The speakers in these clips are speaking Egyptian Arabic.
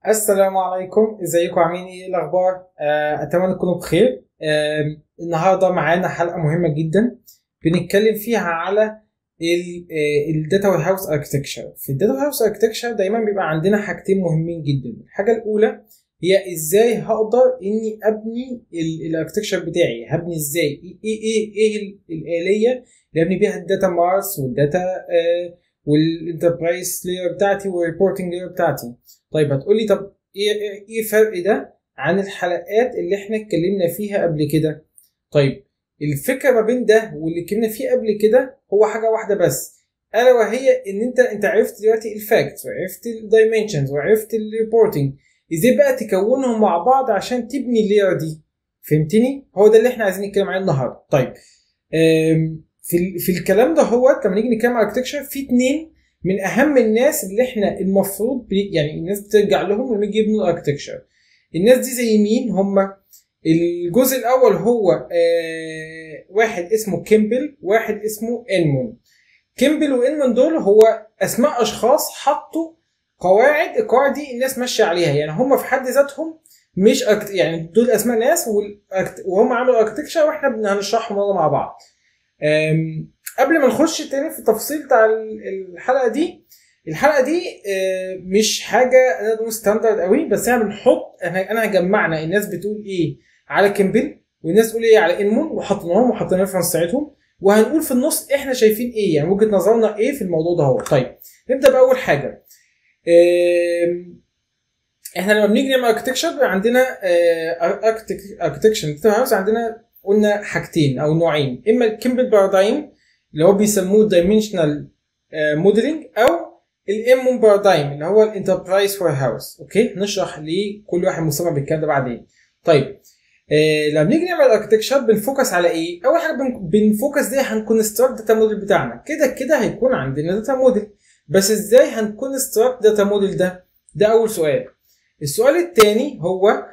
السلام عليكم ازيكم عاملين ايه الاخبار آه، اتمنى تكونوا بخير آه، النهارده معانا حلقه مهمه جدا بنتكلم فيها على الداتا وير هاوس اركتكشر في الداتا وير هاوس اركتكشر دايما بيبقى عندنا حاجتين مهمين جدا الحاجه الاولى هي ازاي هقدر اني ابني الاركتكشر بتاعي هبني ازاي ايه ايه ايه, إيه الاليه اللي ابني بيها الداتا مارس والداتا آه والانتربرايز لاير بتاعتي والريبورتنج لاير بتاعتي طيب هتقول لي طب ايه ايه الفرق ده عن الحلقات اللي احنا اتكلمنا فيها قبل كده طيب الفكره ما بين ده واللي اتكلمنا فيه قبل كده هو حاجه واحده بس الا وهي ان انت انت عرفت دلوقتي الفاكتس وعرفت الدايمنشنز وعرفت الريبورتنج ازاي بقى تكونهم مع بعض عشان تبني اللاير دي فهمتني هو ده اللي احنا عايزين نتكلم عليه النهارده طيب في في الكلام ده هو لما نيجي نتكلم على اركتكشر في اتنين من اهم الناس اللي احنا المفروض يعني الناس بترجع لهم لما يجي يبنوا الاركتكشر الناس دي زي مين هم الجزء الاول هو آه واحد اسمه كيمبل واحد اسمه انمون كيمبل وانمون دول هو اسماء اشخاص حطوا قواعد القواعد دي الناس ماشيه عليها يعني هم في حد ذاتهم مش أكت... يعني دول اسماء ناس وهم عملوا اركتكشر واحنا هنشرحهم مع بعض قبل ما نخش تاني في التفاصيل بتاع الحلقه دي الحلقه دي مش حاجه نقدر ستاندرد قوي بس احنا بنحط انا جمعنا الناس بتقول ايه على كيمبل والناس تقول ايه على انمون وحطيناهم وحطينا الريفرنس بتاعتهم وهنقول في النص احنا شايفين ايه يعني وجهه نظرنا ايه في الموضوع ده هو طيب نبدا باول حاجه احنا لما بنيجي نعمل اركتكشر عندنا اركتكشر هاوس عندنا قلنا حاجتين او نوعين اما الكيمبل بارادايم اللي هو بيسموه دايمنشنال موديلنج او الامون بارادايم اللي هو الانتربرايز وير هاوس اوكي نشرح ليه كل واحد مسمى بالكلام ده بعدين طيب آه لما بنيجي نعمل اركتكشر بنفوكس على ايه اول حاجه بنفوكس دي هنكونستراكت داتا موديل بتاعنا كده كده هيكون عندنا داتا موديل بس ازاي هنكونستراكت داتا موديل ده ده اول سؤال السؤال الثاني هو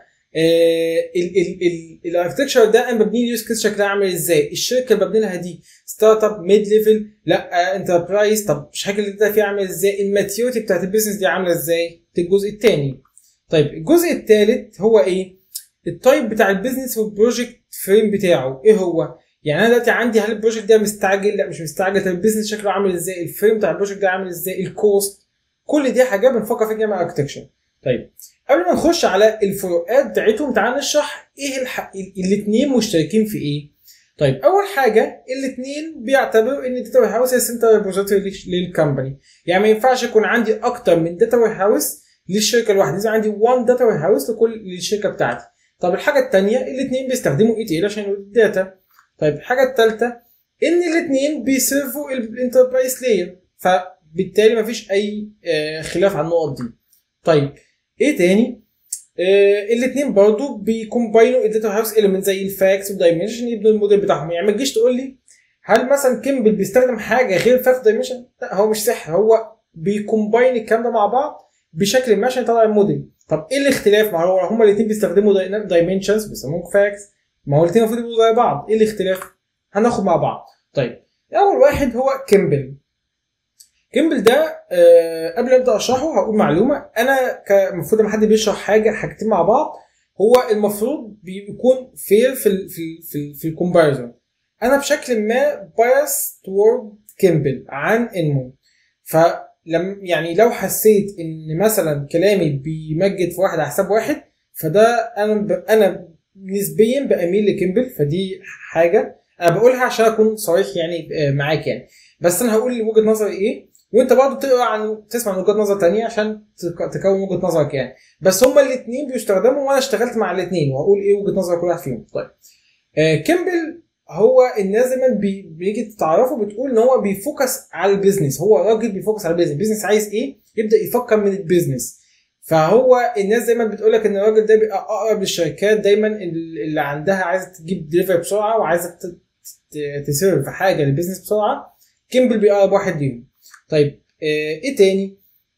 الاركتكشر ده انا ببني يوز كيس شكلها عامل ازاي الشركه اللي ببني لها دي ستارت اب ميد ليفل لا انتربرايز طب الشكل اللي فيها عامل ازاي الماتيوريتي بتاعت البيزنس دي عامله ازاي ده الجزء الثاني طيب الجزء الثالث هو ايه التايب بتاع البيزنس والبروجكت فريم بتاعه ايه هو يعني انا دلوقتي عندي هل البروجكت ده مستعجل لا مش مستعجل طب البيزنس شكله عامل ازاي الفريم بتاع البروجكت ده عامل ازاي الكوست كل دي حاجات بنفكر فيها مع اركتكشر طيب قبل ما نخش على الفروقات بتاعتهم تعال نشرح ايه الح... الاثنين مشتركين في ايه طيب اول حاجه الاثنين بيعتبروا ان الداتا وير هاوس هي سنتر ريبوزيتوري للكمباني يعني ما ينفعش يكون عندي اكتر من داتا وير هاوس للشركه الواحده لازم عندي 1 داتا وير هاوس لكل للشركه بتاعتي طب الحاجه الثانيه الاثنين بيستخدموا اي تي ال عشان الداتا طيب الحاجه الثالثه ان الاثنين بيسيرفوا الانتربرايز لاير فبالتالي ما فيش اي خلاف على النقط دي طيب ايه تاني آه الاثنين برضو بيكومباينوا الداتا هاوس اليمنت زي الفاكس والدايمنشن يبنوا الموديل بتاعهم يعني ما تجيش تقول لي هل مثلا كيمبل بيستخدم حاجه غير فاكس دايمنشن لا هو مش صح هو بيكومباين الكلام ده مع بعض بشكل ما عشان يطلع الموديل طب ايه الاختلاف ما هو هما الاثنين بيستخدموا دايمنشنز بيسموهم فاكس ما هو الاثنين المفروض يبقوا زي بعض ايه الاختلاف هناخد مع بعض طيب اول واحد هو كيمبل كيمبل ده أه قبل ابدا اشرحه هقول معلومه انا المفروض لما حد بيشرح حاجه حاجتين مع بعض هو المفروض بيكون فير في ال في ال في, ال في الكومباريزون انا بشكل ما بايس تورد كيمبل عن انمون فلم يعني لو حسيت ان مثلا كلامي بيمجد في واحد على حساب واحد فده انا ب انا نسبيا باميل لكيمبل فدي حاجه انا بقولها عشان اكون صريح يعني معاك يعني بس انا هقول وجهه نظري ايه وانت برضه تقرا عن تسمع من وجهه نظر تانية عشان تكون وجهه نظرك يعني بس هما الاثنين بيستخدموا وانا اشتغلت مع الاثنين وهقول ايه وجهه نظر كل واحد فيهم طيب آه كيمبل هو الناس دايما بي بيجي تتعرفوا بتقول ان هو بيفوكس على البيزنس هو راجل بيفوكس على البيزنس البيزنس عايز ايه يبدا يفكر من البيزنس فهو الناس دايما بتقول لك ان الراجل ده بيبقى اقرب للشركات دايما اللي عندها عايزه تجيب دليفري بسرعه وعايزه تسيرف حاجه للبيزنس بسرعه كيمبل بيقرب واحد ليهم طيب ايه تاني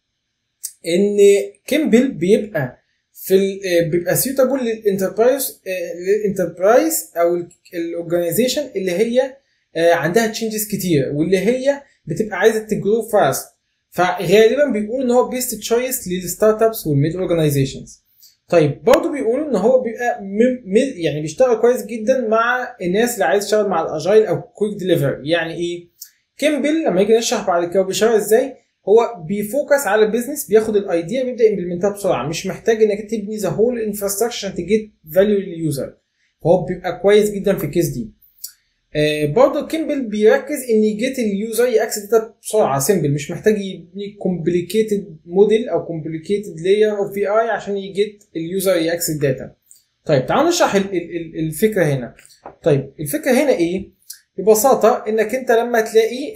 ان كيمبل بيبقى في بيبقى سيوتابل للانتربرايز للانتربرايز او الاورجنايزيشن اللي هي عندها تشينجز كتير واللي هي بتبقى عايزه تجرو فاست فغالبا بيقولوا ان هو بيست تشويس للستارت ابس والميد اورجانيزيشنز طيب برضه بيقولوا ان هو بيبقى م- م- يعني بيشتغل كويس جدا مع الناس اللي عايز تشتغل مع الاجايل او كويك ديليفري يعني ايه كيمبل لما يجي نشرح بعد كده بيشتغل ازاي هو بيفوكس على البيزنس بياخد الايديا بيبدا يمبلمنتها بسرعه مش محتاج انك تبني ذا هول انفراستراكشر عشان تجيب فاليو لليوزر فهو بيبقى كويس جدا في الكيس دي آه برضه كيمبل بيركز ان يجيت اليوزر ياكسس داتا بسرعه سيمبل مش محتاج يبني كومبليكيتد موديل او كومبليكيتد لاير اوف في اي عشان يجيت اليوزر ياكسس داتا طيب تعالوا نشرح ال- ال- ال- الفكره هنا طيب الفكره هنا ايه ببساطه انك انت لما تلاقي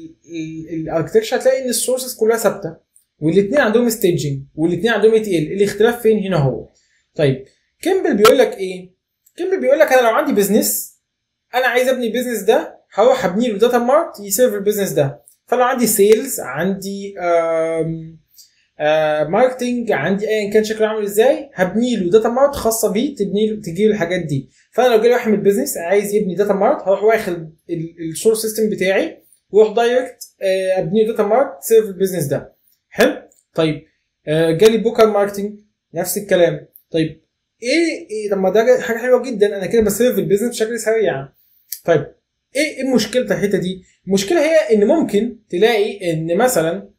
الاركتكشر هتلاقي ان السورسز كلها ثابته والاثنين عندهم ستيجنج والاثنين عندهم اي تي ال الاختلاف فين هنا هو طيب كيمبل بيقول لك ايه كيمبل بيقول لك انا لو عندي بزنس انا عايز ابني البيزنس ده هروح ابني له داتا مارت يسيرف البيزنس ده فلو عندي سيلز عندي آم آه ماركتنج عندي ايا كان شكله عامل ازاي هبني له داتا مارت خاصه بيه تبني له تجي له الحاجات دي فانا لو جالي واحد من البيزنس عايز يبني داتا مارت هروح واخد السورس سيستم بتاعي واروح دايركت آه ابني له داتا مارت سيرف البيزنس ده حلو طيب آه جالي بوكر ماركتنج نفس الكلام طيب ايه ايه طب ما ده حاجه حلوه جدا انا كده بسيرف البيزنس بشكل سريع طيب ايه ايه مشكله الحته دي؟ المشكله هي ان ممكن تلاقي ان مثلا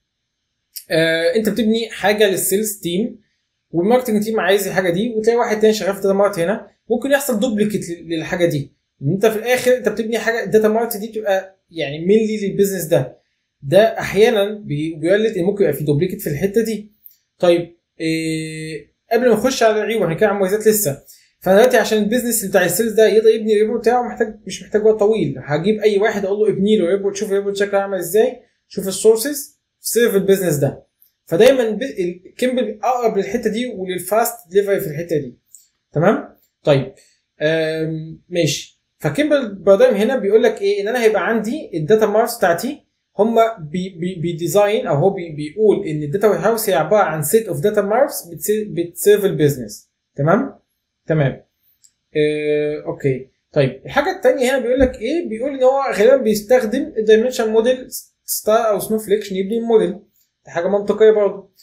آه انت بتبني حاجه للسيلز تيم والماركتنج تيم عايز الحاجه دي وتلاقي واحد تاني شغال في داتا مارت هنا ممكن يحصل دوبليكيت للحاجه دي ان انت في الاخر انت بتبني حاجه الداتا مارت دي بتبقى يعني مينلي للبيزنس ده ده احيانا بي- بيولد ان ممكن يبقى في دوبليكيت في الحته دي طيب إيه قبل ما نخش على العيوب هنتكلم عن مميزات لسه فانا دلوقتي عشان البيزنس بتاع السيلز ده يقدر يبني الريبورت بتاعه محتاج مش محتاج وقت طويل هجيب اي واحد اقول له ابني له ريبورت شوف الريبورت شكله عامل ازاي شوف السورسز سيرف البيزنس ده فدايما ب- ال- كيمبل اقرب للحته دي وللفاست ديليفري في الحته دي تمام طيب آم، ماشي فكيمبل بارادايم هنا بيقول لك ايه ان انا هيبقى عندي الداتا ماركس بتاعتي هم بي بي بيديزاين او هو بي بيقول ان الداتا وير هاوس هي عباره عن سيت اوف داتا ماركس بتسيرف البيزنس تمام تمام آه، اوكي طيب الحاجه الثانيه هنا بيقول لك ايه بيقول ان هو غالبا بيستخدم الدايمنشن موديل ستار او سنو فليك عشان يبني الموديل دي حاجه منطقيه برضه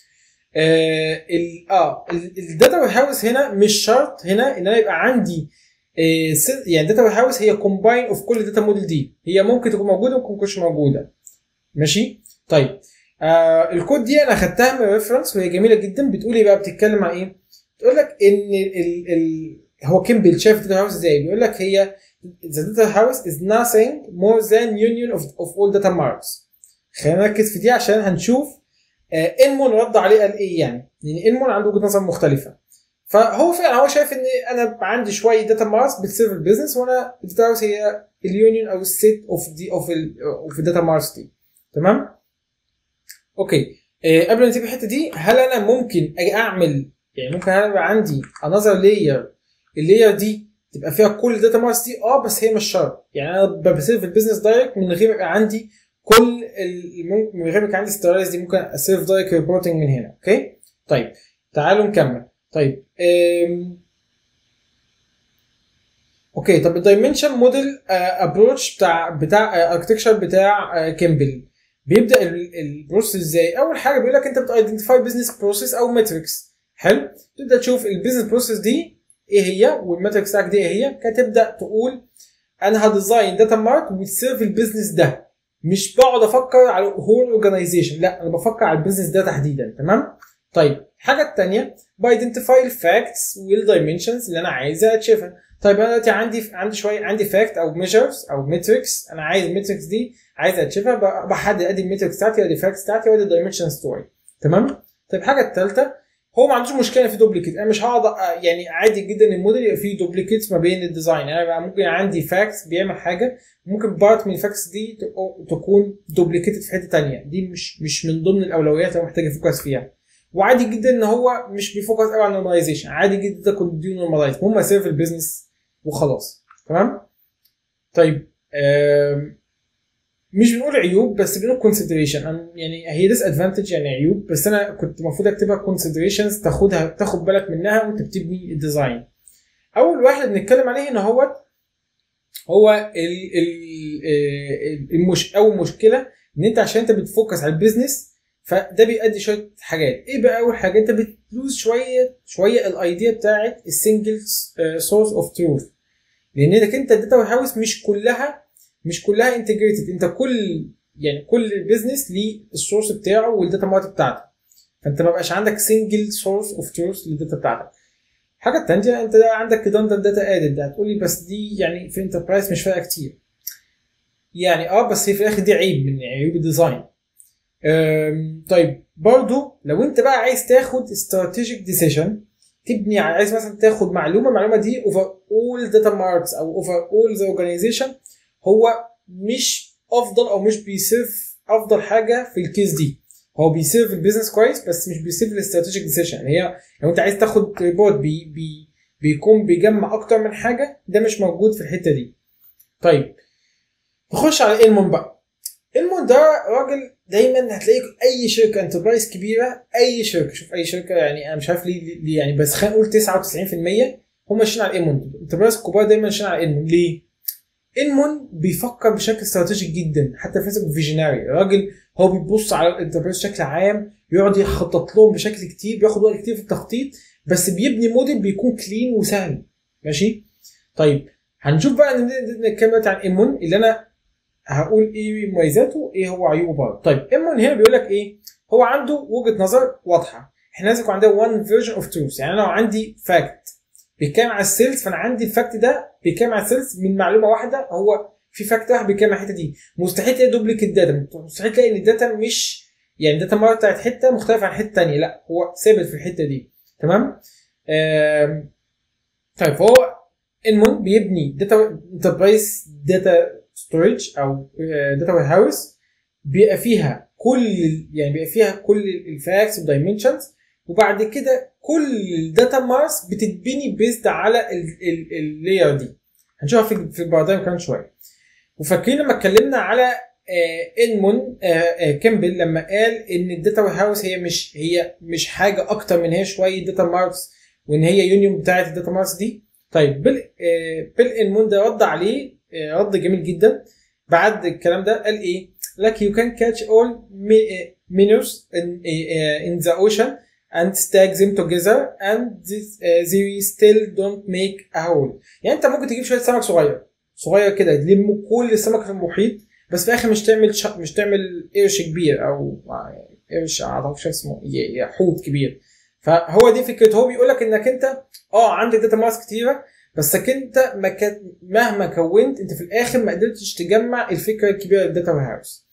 اه ال- اه الداتا وير هاوس هنا مش شرط هنا ان انا يبقى عندي آه، س- يعني الداتا وير هاوس هي كومباين اوف كل الداتا موديل دي هي ممكن تكون موجوده وممكن تكونش موجوده ماشي طيب آه الكود دي انا خدتها من ريفرنس وهي جميله جدا بتقول ايه بقى بتتكلم عن ايه بتقول لك ان ال ال هو كيمبل شايف الداتا هاوس ازاي بيقول لك هي the data house is nothing more than union of, of all data marks خلينا نركز في دي عشان هنشوف آه انمون رد عليه قال ايه يعني لان انمون عنده وجهه نظر مختلفه فهو فعلا هو شايف ان انا عندي شويه داتا ماركس بتسيرف البيزنس وانا الداتا هاوس هي اليونيون او السيت اوف دي اوف اوف الداتا ماركس دي تمام اوكي آه قبل ما نسيب الحته دي هل انا ممكن اجي اعمل يعني ممكن انا يبقى عندي انذر لاير اللاير دي تبقى فيها كل الداتا ماركس دي اه بس هي مش شرط يعني انا بسيرف البيزنس دايركت من غير ما يبقى عندي كل ال- من غير ما يبقى عندي سترايز دي ممكن اسيرف دايركت ريبورتنج من هنا اوكي طيب تعالوا نكمل طيب أم... اوكي طب الدايمنشن موديل ابروتش بتاع بتاع اركتكشر بتاع كيمبل بيبدا البروسيس ازاي اول حاجه بيقول لك انت بتايدنتيفاي بزنس بروسيس او ماتريكس حلو تبدا تشوف البيزنس بروسيس دي ايه هي والماتريكس بتاعك دي ايه هي فتبدا تقول انا هديزاين داتا مارك وتسيرف البيزنس ده مش بقعد افكر على هول اورجانيزيشن لا انا بفكر على البيزنس ده تحديدا تمام طيب الحاجه الثانيه بايدنتيفاي الفاكتس والدايمنشنز اللي انا عايزها اتشافها طيب انا دلوقتي عندي عندي شويه عندي فاكت او ميجرز او ماتريكس انا عايز الماتريكس دي عايز اتشافها ب- بحدد ادي الماتريكس بتاعتي وادي الفاكتس بتاعتي وادي الدايمنشنز بتوعي تمام طيب الحاجه الثالثه هو ما عندوش مشكله في دوبليكيت انا مش هقعد أ- يعني عادي جدا الموديل يبقى فيه دوبليكيتس ما بين الديزاين يعني انا بقى ممكن عندي فاكس بيعمل حاجه ممكن بارت من الفاكس دي تق- تكون دوبليكيتد في حته تانية دي مش مش من ضمن الاولويات اللي محتاج يفوكس فيها وعادي جدا ان هو مش بيفوكس قوي على النورماليزيشن عادي جدا تكون دي نورماليز المهم سيرف البيزنس وخلاص تمام طيب آم، مش بنقول عيوب بس بنقول كونسيدريشن يعني هي ديس ادفانتج يعني عيوب بس انا كنت المفروض اكتبها كونسيدريشنز تاخدها تاخد بالك منها وانت بتبني الديزاين اول واحد بنتكلم عليه هنا هو هو ال ال ال- المش اول مشكله ان انت عشان انت بتفوكس على البيزنس فده بيؤدي شويه حاجات ايه بقى اول حاجه انت بتلوز شويه شويه الايديا بتاعت السنجل سورس اوف تروث لان انك انت الداتا هاوس مش كلها مش كلها انتجريتد انت كل يعني كل بزنس ليه السورس بتاعه والداتا مارت بتاعته فانت ما بقاش عندك سنجل سورس اوف تروث للداتا بتاعتك الحاجه الثانيه انت عندك redundant داتا ادد هتقول لي بس دي يعني في انتربرايز مش فارقه كتير يعني اه بس هي في الاخر دي عيب من عيوب الديزاين أم، طيب برضو لو انت بقى عايز تاخد استراتيجيك ديسيشن تبني عايز مثلا تاخد معلومه المعلومه دي اوفر اول داتا ماركس او اوفر اول ذا اورجانيزيشن هو مش افضل او مش بيسيرف افضل حاجه في الكيس دي هو بيسيرف البيزنس كويس بس مش بيسيرف الاستراتيجيك ديسيشن هي لو انت عايز تاخد ريبورت بي بي بيكون بيجمع اكتر من حاجه ده مش موجود في الحته دي طيب نخش على المون بقى المون ده راجل دايما هتلاقيه اي شركه انتربرايز كبيره اي شركه شوف اي شركه يعني انا مش عارف ليه, ليه يعني بس خلينا نقول 99% هم ماشيين على الايمون الانتربرايز الكبار دايما ماشيين على الايمون ليه؟ المون بيفكر بشكل استراتيجي جدا حتى في فيجنري راجل هو بيبص على الانتربرايز بشكل عام يقعد يخطط لهم بشكل كتير بياخد وقت كتير في التخطيط بس بيبني موديل بيكون كلين وسهل ماشي طيب هنشوف بقى نتكلم دلوقتي عن ايمون اللي انا هقول ايه مميزاته وايه هو عيوبه برضه طيب ايمون هنا بيقول لك ايه هو عنده وجهه نظر واضحه احنا لازم يكون عندنا وان فيرجن اوف تروث يعني انا لو عندي فاكت بيتكلم على السيلز فانا عندي الفاكت ده بيتكلم على السيلز من معلومه واحده هو في فاكت واحد بيتكلم على الحته دي مستحيل تلاقي دوبليكيت داتا مستحيل تلاقي ان الداتا مش يعني الداتا مره بتاعت حته مختلفه عن حته ثانيه لا هو ثابت في الحته دي تمام آم، طيب فهو انمون بيبني داتا انتربرايز داتا ستورج او داتا وير هاوس بيبقى فيها كل يعني بيبقى فيها كل الفاكس والدايمنشنز وبعد كده كل الداتا مارس بتتبني بيزد على اللاير دي هنشوفها في في البارادايم كمان شويه وفاكرين لما اتكلمنا على آه، انمون آه، آه، كامبل لما قال ان الداتا وير هاوس هي مش هي مش حاجه اكتر من هي شويه داتا ماركس وان هي يونيون بتاعت الداتا ماركس دي طيب بيل آه، بيل انمون ده رد عليه آه، رد جميل جدا بعد الكلام ده قال ايه؟ like you can catch all mi- آه، minnows in, آه، in the ocean and stack them together and this, uh, they still don't make a whole يعني انت ممكن تجيب شويه سمك صغير صغير كده تلم كل السمك في المحيط بس في الاخر مش تعمل ش... مش تعمل قرش كبير او قرش اعرفش اسمه ي- ي- حوت كبير فهو دي فكرته هو بيقول لك انك انت اه عندك داتا مارس كتيره بس انت ما كان مهما كونت انت في الاخر ما قدرتش تجمع الفكره الكبيره للداتا وير هاوس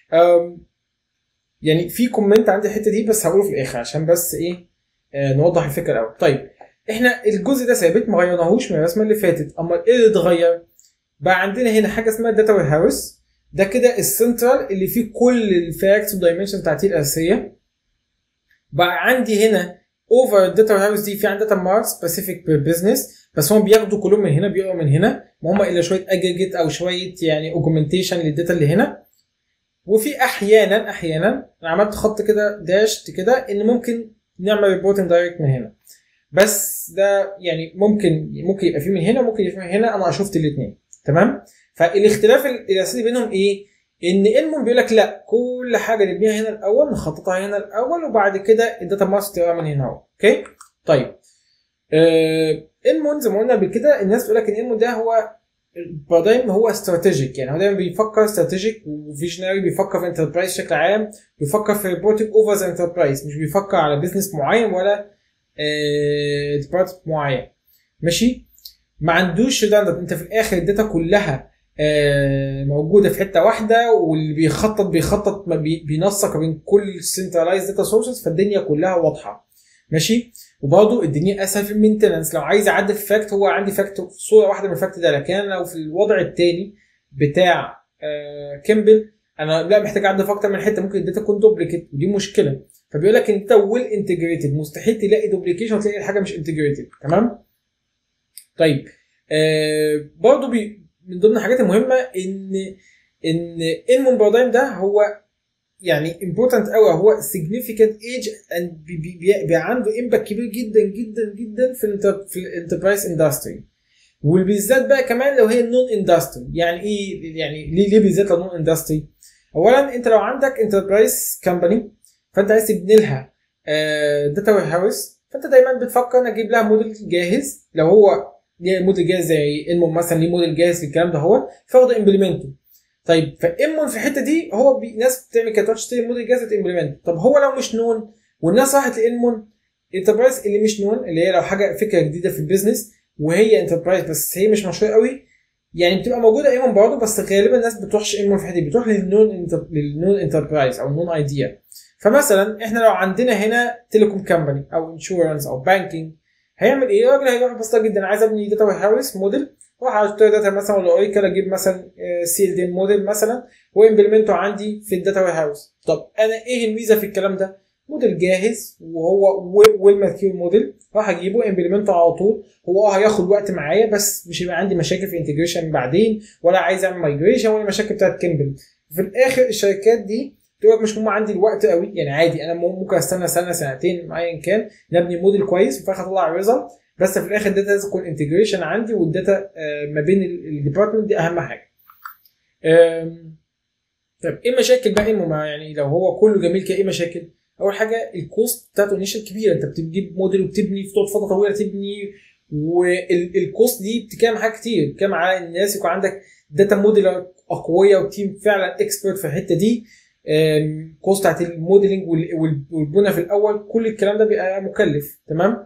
يعني في كومنت عندي الحته دي بس هقوله في الاخر عشان بس ايه آه نوضح الفكره الاول طيب احنا الجزء ده ثابت ما غيرناهوش من الرسمه اللي فاتت اما ايه اللي اتغير بقى عندنا هنا حاجه اسمها داتا وير هاوس ده كده السنترال اللي فيه كل الفاكتس والدايمنشن بتاعتي الاساسيه بقى عندي هنا اوفر الداتا وير هاوس دي في عندها داتا مارك سبيسيفيك بير بزنس بس هم بياخدوا كلهم من هنا بيقروا من هنا ما هم الا شويه اجريجيت او شويه يعني اوجمنتيشن للداتا اللي هنا وفي احيانا احيانا انا عملت خط كده داشت كده ان ممكن نعمل ريبورتنج دايركت من هنا بس ده يعني ممكن ممكن يبقى فيه من هنا ممكن يبقى فيه من هنا انا شفت الاثنين تمام فالاختلاف الاساسي بينهم ايه ان انمون بيقول لك لا كل حاجه نبنيها هنا الاول نخططها هنا الاول وبعد كده الداتا ماس تقرا من هنا اهو اوكي طيب آه انمون زي ما قلنا قبل كده الناس بتقول لك ان انمون ده هو البارادايم هو استراتيجيك يعني هو دايما بيفكر استراتيجيك وفيجنري بيفكر في انتربرايز بشكل عام بيفكر في ريبورتنج اوفر ذا انتربرايز مش بيفكر على بزنس معين ولا ديبارتمنت معين ماشي ما عندوش redundant انت في الاخر الداتا كلها آه، موجوده في حته واحده واللي بيخطط بيخطط ما بي- بينسق بين كل سنترلايز داتا سورسز فالدنيا كلها واضحه ماشي وبرضه الدنيا اسهل في المينتنس لو عايز اعدل في فاكت هو عندي فاكت صوره واحده من الفاكت ده لكن أنا لو في الوضع الثاني بتاع آه كيمبل انا لا محتاج اعدل في اكتر من حته ممكن الداتا تكون دوبليكيت ودي مشكله فبيقول لك انت ويل انتجريتد مستحيل تلاقي دوبليكيشن وتلاقي الحاجه مش انتجريتد تمام طيب آه برضه بي من ضمن الحاجات المهمه ان ان المون بارادايم ده هو يعني امبورتنت قوي هو significant age and بي بي بي بي عنده امباكت كبير جدا جدا جدا في الانتر في الانتربرايز اندستري وبالذات بقى كمان لو هي نون اندستري يعني ايه يعني ليه ليه بالذات لو نون اندستري اولا انت لو عندك انتربرايز كمباني فانت عايز تبني لها داتا وير هاوس فانت دايما بتفكر ان اجيب لها موديل جاهز لو هو ليه موديل جاهز زي انمون مثلا ليه موديل جاهز في الكلام ده هو فاخده امبلمنته طيب فامون في الحته دي هو بي ناس بتعمل كده تشتري موديل جاهز وتمبلمنت طب هو لو مش نون والناس راحت لانمون انتربرايز اللي مش نون اللي هي لو حاجه فكره جديده في البيزنس وهي انتربرايز بس هي مش مشهوره قوي يعني بتبقى موجوده ايمون برضه بس غالبا الناس بتروحش ايمون في الحته دي بتروح للنون انتر... للنون انتربرايز او النون ايديا فمثلا احنا لو عندنا هنا تيليكوم كمباني او انشورنس او بانكينج هيعمل ايه؟ الراجل هيروح بسيطه جدا عايز ابني داتا وير هاوس موديل واروح اشتري داتا مثلا ولا اوراكل اجيب مثلا سيل دين موديل مثلا وامبلمنته عندي في الداتا وير هاوس طب انا ايه الميزه في الكلام ده؟ موديل جاهز وهو ويل ماثيور موديل راح اجيبه امبلمنته على طول هو اه هياخد وقت معايا بس مش هيبقى عندي مشاكل في انتجريشن بعدين ولا عايز اعمل مايجريشن ولا المشاكل بتاعت كيمبل في الاخر الشركات دي تقول لك مش مهم عندي الوقت قوي يعني عادي انا ممكن استنى سنه سنتين ايا كان نبني موديل كويس وفي الاخر اطلع ريزلت بس في الاخر الداتا لازم تكون انتجريشن عندي والداتا ما بين الديبارتمنت دي اهم حاجه. طيب ايه مشاكل بقى يعني لو هو كله جميل كده ايه مشاكل؟ اول حاجه الكوست بتاعته انيشال كبيره انت بتجيب موديل وبتبني بتقعد فتره طويله تبني والكوست دي بتتكلم حاجات كتير بتتكلم على الناس يكون عندك داتا موديل اقوياء وتيم فعلا اكسبرت في الحته دي كوست بتاعت الموديلنج والبنى في الاول كل الكلام ده بيبقى مكلف تمام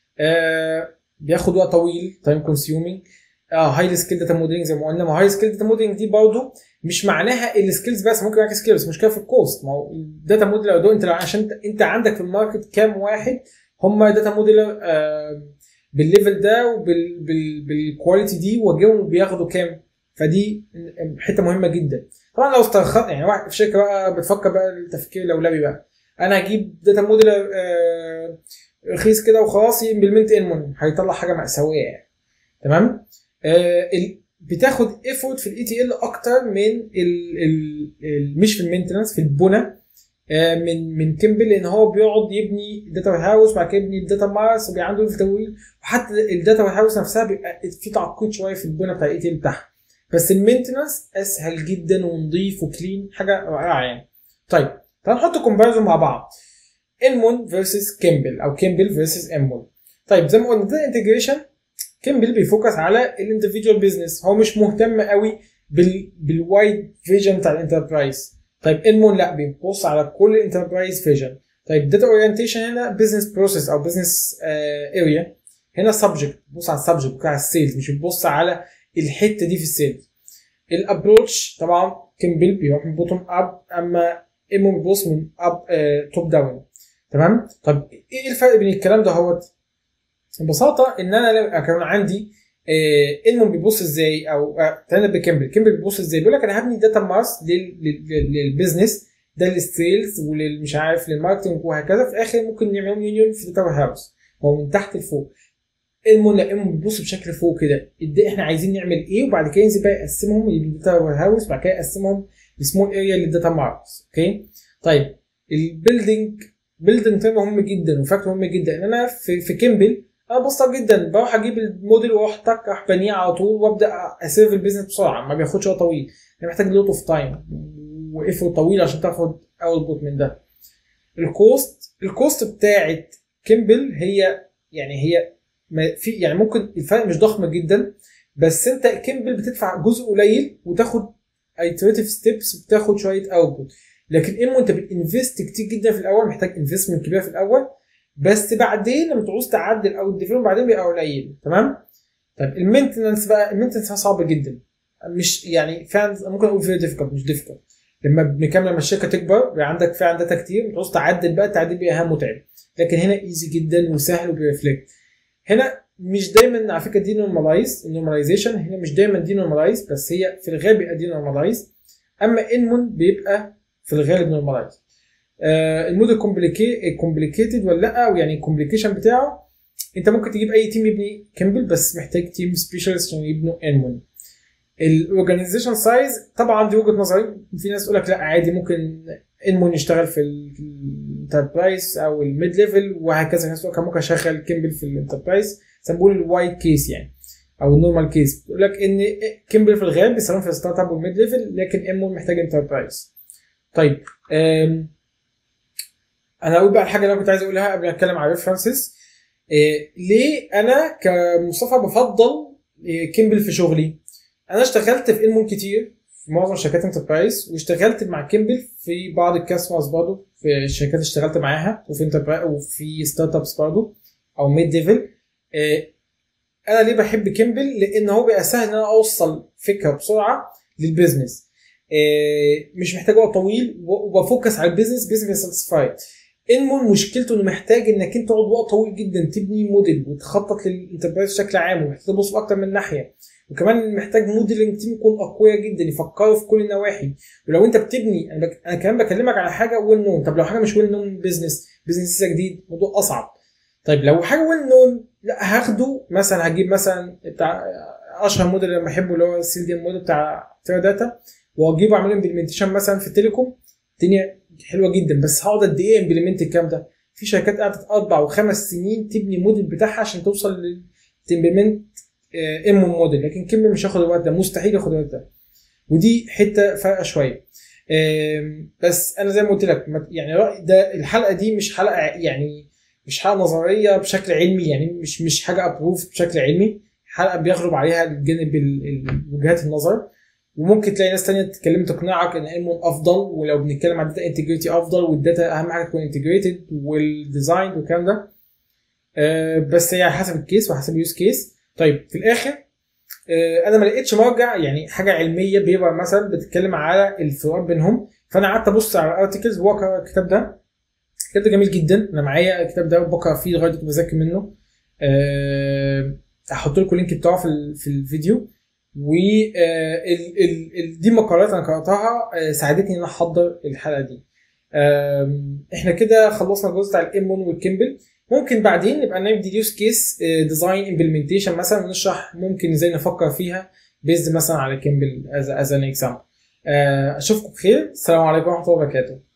آه بياخد وقت طويل تايم كونسيومينج اه هاي سكيل داتا موديلنج زي ما قلنا ما هاي سكيل داتا موديلنج دي برضه مش معناها السكيلز بس ممكن معاك سكيلز مشكله في الكوست ما هو الداتا موديلر دول انت عشان انت عندك في الماركت كام واحد هم داتا موديلر آه بالليفل ده وبالكواليتي دي وجاهم بياخدوا كام فدي حته مهمه جدا طبعا لو استرخص يعني واحد في شركه بقى بتفكر بقى التفكير الاولوي بقى انا هجيب داتا موديلر آه رخيص كده وخلاص امبلمنت انمون هيطلع حاجه مأساويه يعني تمام آه بتاخد ايفورت في الاي تي ال اكتر من ال ال ال مش في المينتنس في البنى آه من من كيمبل لان هو بيقعد يبني داتا هاوس وبعد كده يبني الداتا مارس وبيبقى عنده في طويل وحتى الداتا هاوس نفسها بيبقى في تعقيد شويه في البنى بتاع الاي تي ال بتاعها بس المينتنس اسهل جدا ونظيف وكلين حاجه رائعه يعني طيب تعال نحط كومباريزون مع بعض انمون فيرسز كيمبل او كيمبل فيرسز انمون طيب زي ما قلنا ده انتجريشن كيمبل بيفوكس على الاندفيدوال بزنس هو مش مهتم قوي بال بالوايد فيجن بتاع الانتربرايز طيب انمون لا بيبص على كل الانتربرايز فيجن طيب داتا اورينتيشن هنا بزنس بروسيس او بزنس اريا هنا سبجكت بص على السبجكت بتاع السيلز مش بتبص على الحته دي في السيلز الابروتش طبعا كيمبل بيروح من بوتوم اب اما انمون بيبص من اب توب داون تمام طب ايه الفرق بين الكلام ده هوت ببساطه ان انا لو كان عندي آه انمون بيبص ازاي او تعالى بكمبل كمبل بيبص ازاي بيقول لك انا هبني داتا مارس للبيزنس ده للسيلز وللمش عارف للماركتنج وهكذا في الاخر ممكن نعملهم يونيون في داتا هاوس هو من تحت لفوق انمون لا انمون بيبص بشكل فوق كده احنا عايزين نعمل ايه وبعد كده ينزل بقى يقسمهم للداتا هاوس بعد كده يقسمهم لسمول اريا للداتا مارس اوكي طيب البيلدينج بيلدينج تيم مهم جدا وفاكت مهم جدا ان انا في, في كيمبل انا بسيط جدا بروح اجيب الموديل واروح تك بنيه على طول وابدا اسيرف البيزنس بسرعه ما بياخدش وقت طويل انا محتاج لوت اوف تايم وايفورت طويل عشان تاخد اوتبوت من ده الكوست الكوست بتاعت كيمبل هي يعني هي في يعني ممكن الفرق مش ضخم جدا بس انت كيمبل بتدفع جزء قليل وتاخد ايتريتيف ستيبس وبتاخد شويه اوتبوت لكن ايمو انت بتنفست كتير جدا في الاول محتاج انفستمنت كبيره في الاول بس بعدين لما تعوز تعدل او تديفلوب بعدين بيبقى قليل تمام طيب المينتنس بقى المينتنس صعب جدا مش يعني فعلا ممكن اقول فيري ديفيكولت مش ديفيكولت لما بنكمل لما الشركه تكبر بيبقى عندك فعلا داتا كتير تعوز تعدل بقى التعديل بيبقى متعب لكن هنا ايزي جدا وسهل وبيرفلكت هنا مش دايما على فكره دي نورماليز النورماليزيشن هنا مش دايما دي نورماليز بس هي في الغالب بيبقى دي نورماليز اما انمون بيبقى في الغالب نورماليز آه الموديل كومبليكيتد ولا لا او يعني الكومبليكيشن بتاعه انت ممكن تجيب اي تيم يبني كيمبل بس محتاج تيم سبيشالست عشان يبنوا انمون الاورجانيزيشن سايز طبعا دي وجهه نظري في ناس تقول لك لا عادي ممكن انمون يشتغل في الانتربرايز او الميد ليفل وهكذا ناس تقول لك ممكن اشغل كيمبل في الانتربرايز بنقول الوايت كيس يعني او النورمال كيس بيقول لك ان كيمبل في الغالب بيستخدم في الستارت اب والميد ليفل لكن انمون محتاج انتربرايز طيب انا اقول بقى الحاجه اللي انا كنت عايز اقولها قبل ما اتكلم على ريفرنسز إيه ليه انا كمصطفى بفضل إيه كيمبل في شغلي انا اشتغلت في المون كتير في معظم شركات انتربرايز واشتغلت مع كيمبل في بعض الكاستمرز برضه في الشركات اللي اشتغلت معاها وفي انتربرايز وفي ستارت ابس برضه او ميد ليفل إيه انا ليه بحب كيمبل لان هو بيبقى سهل ان انا اوصل فكره بسرعه للبيزنس إيه مش محتاج وقت طويل وبفوكس على البيزنس بيزنس ساتسفايد انمون مشكلته انه محتاج انك انت تقعد وقت طويل جدا تبني موديل وتخطط للانتربرايز بشكل عام ومحتاج تبص في اكتر من ناحيه وكمان محتاج موديلنج تيم يكون اقوياء جدا يفكروا في كل النواحي ولو انت بتبني انا, بك... أنا كمان بكلمك على حاجه ويل نون طب لو حاجه مش ويل نون بزنس بزنس لسه جديد موضوع اصعب طيب لو حاجه ويل نون لا هاخده مثلا هجيب مثلا بتاع اشهر موديل اللي بحبه اللي هو السي دي موديل بتاع تيرا داتا واجيبه اعمل امبلمنتيشن مثلا في التليكوم الدنيا حلوه جدا بس هقعد قد ايه امبلمنت الكلام ده في شركات قعدت اربع وخمس سنين تبني موديل بتاعها عشان توصل للتمبلمنت ام موديل لكن كلمه مش هاخد الوقت ده مستحيل ياخد الوقت ده ودي حته فارقه شويه بس انا زي ما قلت لك يعني رأي ده الحلقه دي مش حلقه يعني مش حلقه نظريه بشكل علمي يعني مش مش حاجه ابروف بشكل علمي حلقه بيغلب عليها الجانب وجهات النظر وممكن تلاقي ناس تانية تتكلم تقنعك ان ايمون افضل ولو بنتكلم عن داتا انتجريتي افضل والداتا اهم حاجه تكون انتجريتد والديزاين والكلام ده أه بس هي حسب الكيس وحسب اليوز كيس طيب في الاخر أه انا ما لقيتش مرجع يعني حاجه علميه بيبر مثلا بتتكلم على الفروقات بينهم فانا قعدت ابص على الارتكلز واقرا الكتاب ده الكتاب ده جميل جدا انا معايا الكتاب ده بقرا فيه لغايه دلوقتي بذاكر منه أه هحط لكم اللينك بتاعه في في الفيديو و دي مقالات انا قراتها ساعدتني ان انا احضر الحلقه دي احنا كده خلصنا الجزء بتاع الامون والكيمبل ممكن بعدين نبقى نعمل يوز كيس ديزاين امبلمنتيشن مثلا ونشرح ممكن ازاي نفكر فيها بيزد مثلا على كيمبل از ان اكزامبل اشوفكم بخير السلام عليكم ورحمه الله وبركاته